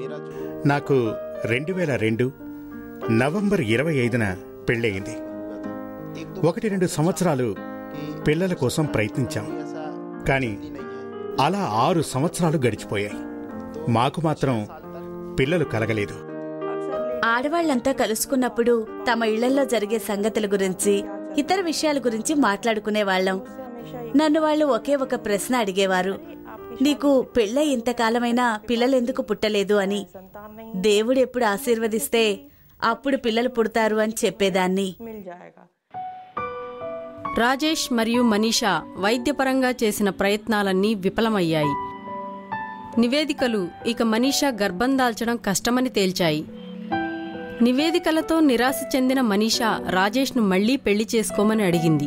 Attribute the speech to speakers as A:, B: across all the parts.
A: मेरा जो
B: నాకు రెండు వేల రెండు నవంబర్ ఇరవై ఐదున పెళ్ళయింది
A: एक दो
B: ఒకటి రెండు సంవత్సరాలు పిల్లల కోసం ప్రయత్నించాం
A: ऐसा
B: కానీ
A: नहीं है
B: అలా ఆరు సంవత్సరాలు గడిచిపోయాయి మాకు మాత్రం పిల్లలు కలగలేదు
C: ఆడవాళ్లంతా కలుసుకున్నప్పుడు తమ ఇళ్లలో జరిగే సంగతుల గురించి ఇతర విషయాల గురించి మాట్లాడుకునేవాళ్లం నన్ను వాళ్ళు ఒకే ఒక ప్రశ్న అడిగేవారు నీకు పెళ్ళై ఇంతకాలమైనా పిల్లలెందుకు పుట్టలేదు అని దేవుడు ఎప్పుడు ఆశీర్వదిస్తే అప్పుడు పిల్లలు పుడతారు అని చెప్పేదాన్ని
D: मिल जाएगा
E: రాజేష్ మరియు మనీషా వైద్యపరంగా చేసిన ప్రయత్నాలన్నీ విఫలమయ్యాయి నివేదికలు ఇక మనీషా గర్భం దాల్చడం కష్టమని తేల్చాయి నివేదికలతో నిరాశ చెందిన మనీషా రాజేష్ను మళ్లీ పెళ్లి చేసుకోమని అడిగింది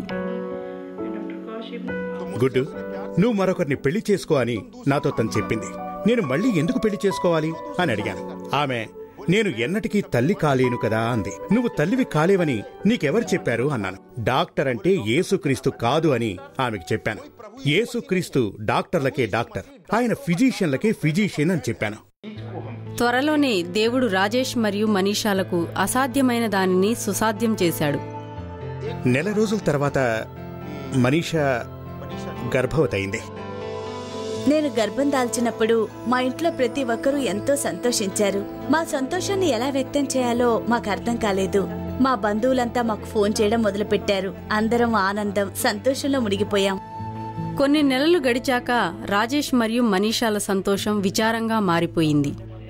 B: గుడ్డు నువ్వు మరొకరిని పెళ్లి చేసుకో అని నాతో తను చెప్పింది నేను మళ్ళీ ఎందుకు పెళ్లి చేసుకోవాలి అని అడిగాను ఆమె నేను ఎన్నటికీ తల్లి కాలేను కదా అంది నువ్వు తల్లివి కాలేవని నీకెవరు చెప్పారు అన్నాను డాక్టర్ అంటే యేసుక్రీస్తు కాదు అని ఆమెకు చెప్పాను యేసుక్రీస్తు డాక్టర్లకే డాక్టర్ ఆయన ఫిజీషియన్లకే ఫిజీషియన్ అని చెప్పాను
E: త్వరలోనే దేవుడు రాజేష్ మరియు మనీషాలకు అసాధ్యమైన దానిని సుసాధ్యం చేశాడు
B: నెల రోజుల తర్వాత మనీషా గర్భవతి అయింది
C: నేను గర్భం దాల్చినప్పుడు మా ఇంట్లో ప్రతి ఒక్కరూ ఎంతో సంతోషించారు మా సంతోషాన్ని ఎలా వ్యక్తం చేయాలో మాకు అర్థం కాలేదు మా బంధువులంతా మాకు ఫోన్ చేయడం మొదలుపెట్టారు అందరం ఆనందం సంతోషంలో మునిగిపోయాం
E: కొన్ని నెలలు గడిచాక రాజేష్ మరియు మనీషాల సంతోషం విచారంగా మారిపోయింది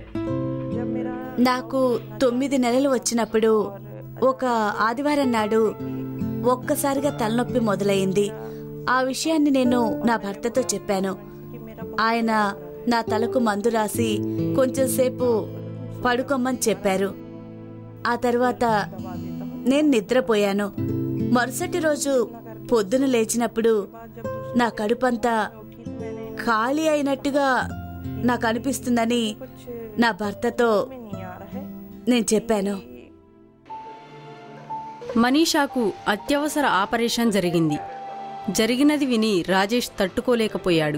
C: నాకు తొమ్మిది నెలలు వచ్చినప్పుడు ఒక ఆదివారం నాడు ఒక్కసారిగా తలనొప్పి మొదలైంది ఆ విషయాన్ని నేను నా భర్తతో చెప్పాను ఆయన నా తలకు మందు రాసి కొంచెం సేపు పడుకోమని చెప్పారు ఆ తర్వాత నేను నిద్రపోయాను మరుసటి రోజు పొద్దున లేచినప్పుడు నా కడుపంతా ఖాళీ అయినట్టుగా నాకు అనిపిస్తుందని నా భర్తతో
D: नहीं आ रहा है
C: నేను చెప్పాను
E: మనీషాకు అత్యవసర ఆపరేషన్ జరిగింది జరిగినది విని రాజేష్ తట్టుకోలేకపోయాడు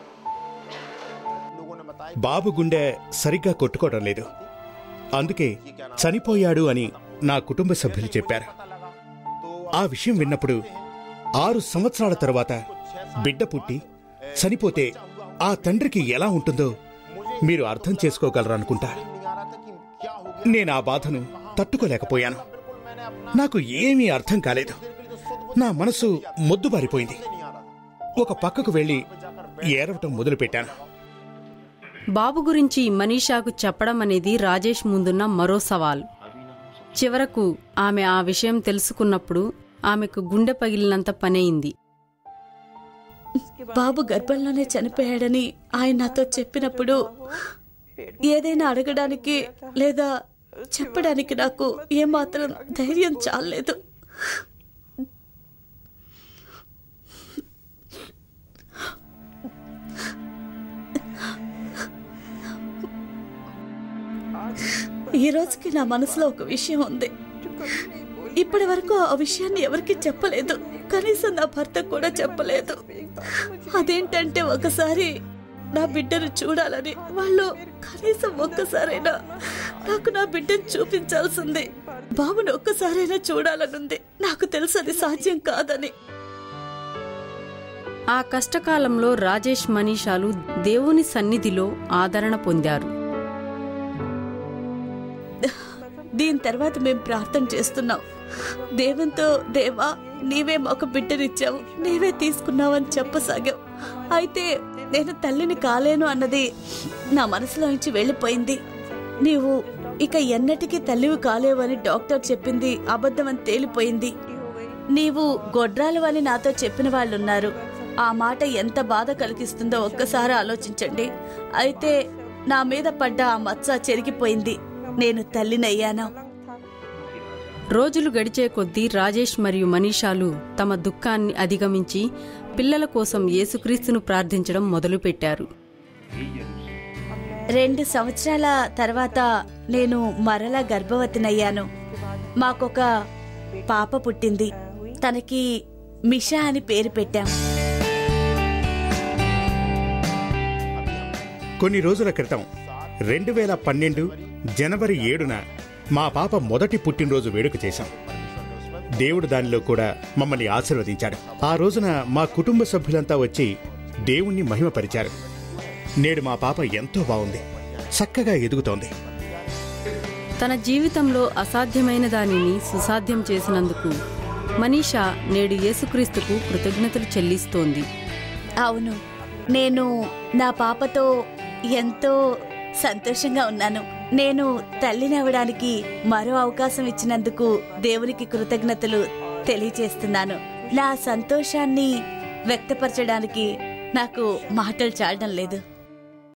B: బాబు గుండె సరిగ్గా కొట్టుకోవడం లేదు అందుకే చనిపోయాడు అని నా కుటుంబ సభ్యులు చెప్పారు ఆ విషయం విన్నప్పుడు ఆరు సంవత్సరాల తరువాత బిడ్డ పుట్టి చనిపోతే ఆ తండ్రికి ఎలా ఉంటుందో మీరు అర్థం చేసుకోగలరనుకుంటా నేను ఆ బాధను తట్టుకోలేకపోయాను నాకు ఏమీ అర్థం కాలేదు నా మనసు మొద్దుబారిపోయింది ఒక పక్కకు వెళ్లి ఏడవటం మొదలుపెట్టాను
E: బాబు గురించి మనీషాకు చెప్పడం అనేది రాజేష్ ముందున్న మరో సవాల్ చివరకు ఆమె ఆ విషయం తెలుసుకున్నప్పుడు ఆమెకు గుండె పగిలినంత పనయింది
C: బాబు గర్భంలోనే చనిపోయాడని ఆయన నాతో చెప్పినప్పుడు ఏదైనా అడగడానికి లేదా చెప్పడానికి నాకు ఏమాత్రం ధైర్యం చాలలేదు ఈ రోజుకి నా మనసులో ఒక విషయం ఉంది ఇప్పటి వరకు ఆ విషయాన్ని ఎవరికి చెప్పలేదు కనీసం నా భర్త కూడా చెప్పలేదు అదేంటంటే ఒకసారి నా బిడ్డను చూడాలని వాళ్ళు కనీసం ఒక్కసారైనా నాకు నా బిడ్డను చూపించాల్సింది బాబుని ఒక్కసారైనా చూడాలనుంది నాకు తెలుసు అది సాధ్యం కాదని
E: ఆ కష్టకాలంలో రాజేష్ మనీషాలు దేవుని సన్నిధిలో ఆదరణ పొందారు
C: దీని తర్వాత మేము ప్రార్థన చేస్తున్నాం దేవునితో దేవా నీవే మాకు బిడ్డనిచ్చావు నీవే తీసుకున్నావని చెప్పసాగాం అయితే నేను తల్లిని కాలేను అన్నది నా మనసులో నుంచి వెళ్ళిపోయింది నీవు ఇక ఎన్నటికీ తల్లివి కాలేవు అని డాక్టర్ చెప్పింది అబద్ధమని తేలిపోయింది నీవు గొడ్రాలు అని నాతో చెప్పిన వాళ్ళున్నారు ఆ మాట ఎంత బాధ కలిగిస్తుందో ఒక్కసారి ఆలోచించండి అయితే నా మీద పడ్డ ఆ మచ్చ చెరిగిపోయింది నేను తల్లినయ్యాను
E: రోజులు గడిచే కొద్దీ రాజేష్ మరియు మనీషాలు తమ దుఃఖాన్ని అధిగమించి పిల్లల కోసం యేసుక్రీస్తును ప్రార్థించడం మొదలుపెట్టారు
C: రెండు సంవత్సరాల తర్వాత నేను మరలా గర్భవతినయ్యాను మాకొక పాప పుట్టింది తనకి మిషా అని పేరు పెట్టాం
B: కొన్ని రోజుల క్రితం రెండు వేల పన్నెండు జనవరి ఏడున మా పాప మొదటి పుట్టినరోజు వేడుక చేశాం దేవుడు దానిలో కూడా మమ్మల్ని ఆశీర్వదించాడు ఆ రోజున మా కుటుంబ సభ్యులంతా వచ్చి దేవుణ్ణి మహిమపరిచారు నేడు మా పాప ఎంతో బాగుంది చక్కగా ఎదుగుతోంది
E: తన జీవితంలో అసాధ్యమైన దానిని సుసాధ్యం చేసినందుకు మనీషా నేడు యేసుక్రీస్తుకు కృతజ్ఞతలు చెల్లిస్తోంది
C: అవును నేను నా పాపతో ఎంతో సంతోషంగా ఉన్నాను నేను తల్లిని అవడానికి మరో అవకాశం ఇచ్చినందుకు దేవునికి కృతజ్ఞతలు తెలియచేస్తున్నాను నా సంతోషాన్ని వ్యక్తపరచడానికి నాకు మాటలు చాలడం లేదు